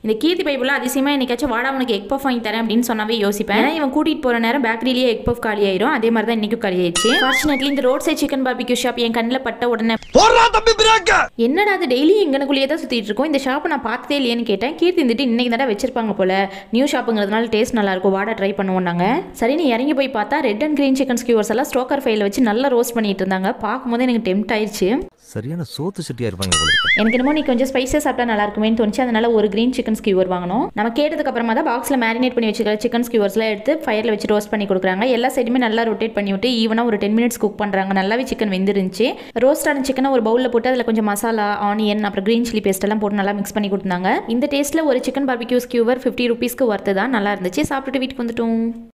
இந்த கீர்த்தி பைபிள் அதிசயமாக என்னைக்காச்சும் வாடா உனக்கு எக் பஃப் வாங்கி தரேன் அப்படின்னு சொன்னாவே யோசிப்பேன் ஏன்னா இவன் கூட்டிகிட்டு போகிற நேரம் பேக்கரியிலேயே எக் பஃப் காலி ஆயிரும் அதே மாதிரி தான் இன்றைக்கும் காலி ஆயிடுச்சு ஃபார்ச்சுனேட்லி இந்த road side chicken barbecue shop என் கண்ணில் பட்ட உடனே என்னடா அது டெய்லி எங்கனக்குள்ளேயே தான் சுற்றிட்டு இருக்கோம் இந்த ஷாப்பை நான் பார்த்ததே இல்லையேன்னு கேட்டேன் கீர்த்தி இருந்துட்டு இன்னைக்கு தான் வச்சிருப்பாங்க போல நியூ ஷாப்புங்கிறதுனால டேஸ்ட் நல்லா இருக்கும் வாடா ட்ரை பண்ணுவோம் நாங்கள் சரி நீ இறங்கி போய் பார்த்தா red and green chicken skewers எல்லாம் ஸ்டோக்கர் ஃபைல வச்சு நல்லா ரோஸ்ட் பண்ணிட்டு இருந்தாங்க பார்க்கும்போது எனக்கு டெம்ட் ஆயிடுச்சு சரியான சோத்து சட்டியா இருப்பாங்க போல இருக்கு. எனக்கு என்னமோ நீ கொஞ்சம் ஸ்பைஸாக சாப்பிட்டா நல்லா இருக்குமேன்னு தோணுச்சு அதனால ஒரு கிரீன் சிக்கன் ஸ்கியூவர் வாங்கணும் நம்ம கேட்டதுக்கு அப்புறமா தான் பாக்ஸில் மேரினேட் பண்ணி வச்சுக்கிற சிக்கன் ஸ்கியூவர்ஸ்லாம் எடுத்து ஃபயரில் வச்சு ரோஸ்ட் பண்ணி கொடுக்குறாங்க எல்லா சைடுமே நல்லா ரொட்டேட் பண்ணி விட்டு ஈவனாக ஒரு டென் மினிட்ஸ் குக் பண்ணுறாங்க நல்லாவே சிக்கன் வெந்துருந்துச்சு ரோஸ்ட் ஆன சிக்கனை ஒரு பவுலில் போட்டு அதில் கொஞ்சம் மசாலா ஆனியன் அப்புறம் கிரீன் சில்லி பேஸ்ட் எல்லாம் போட்டு நல்லா மிக்ஸ் பண்ணி கொடுத்தாங்க இந்த டேஸ்ட்டில் ஒரு சிக்கன் பார்பிக்யூ ஸ்கியூவர் ஃபிஃப்டி ருபீஸ்க்கு ஒர்த்து தான் நல்லா இருந்துச்சு சாப்பிட்டுட்டு வீட்டுக்கு வந்துட்டோம்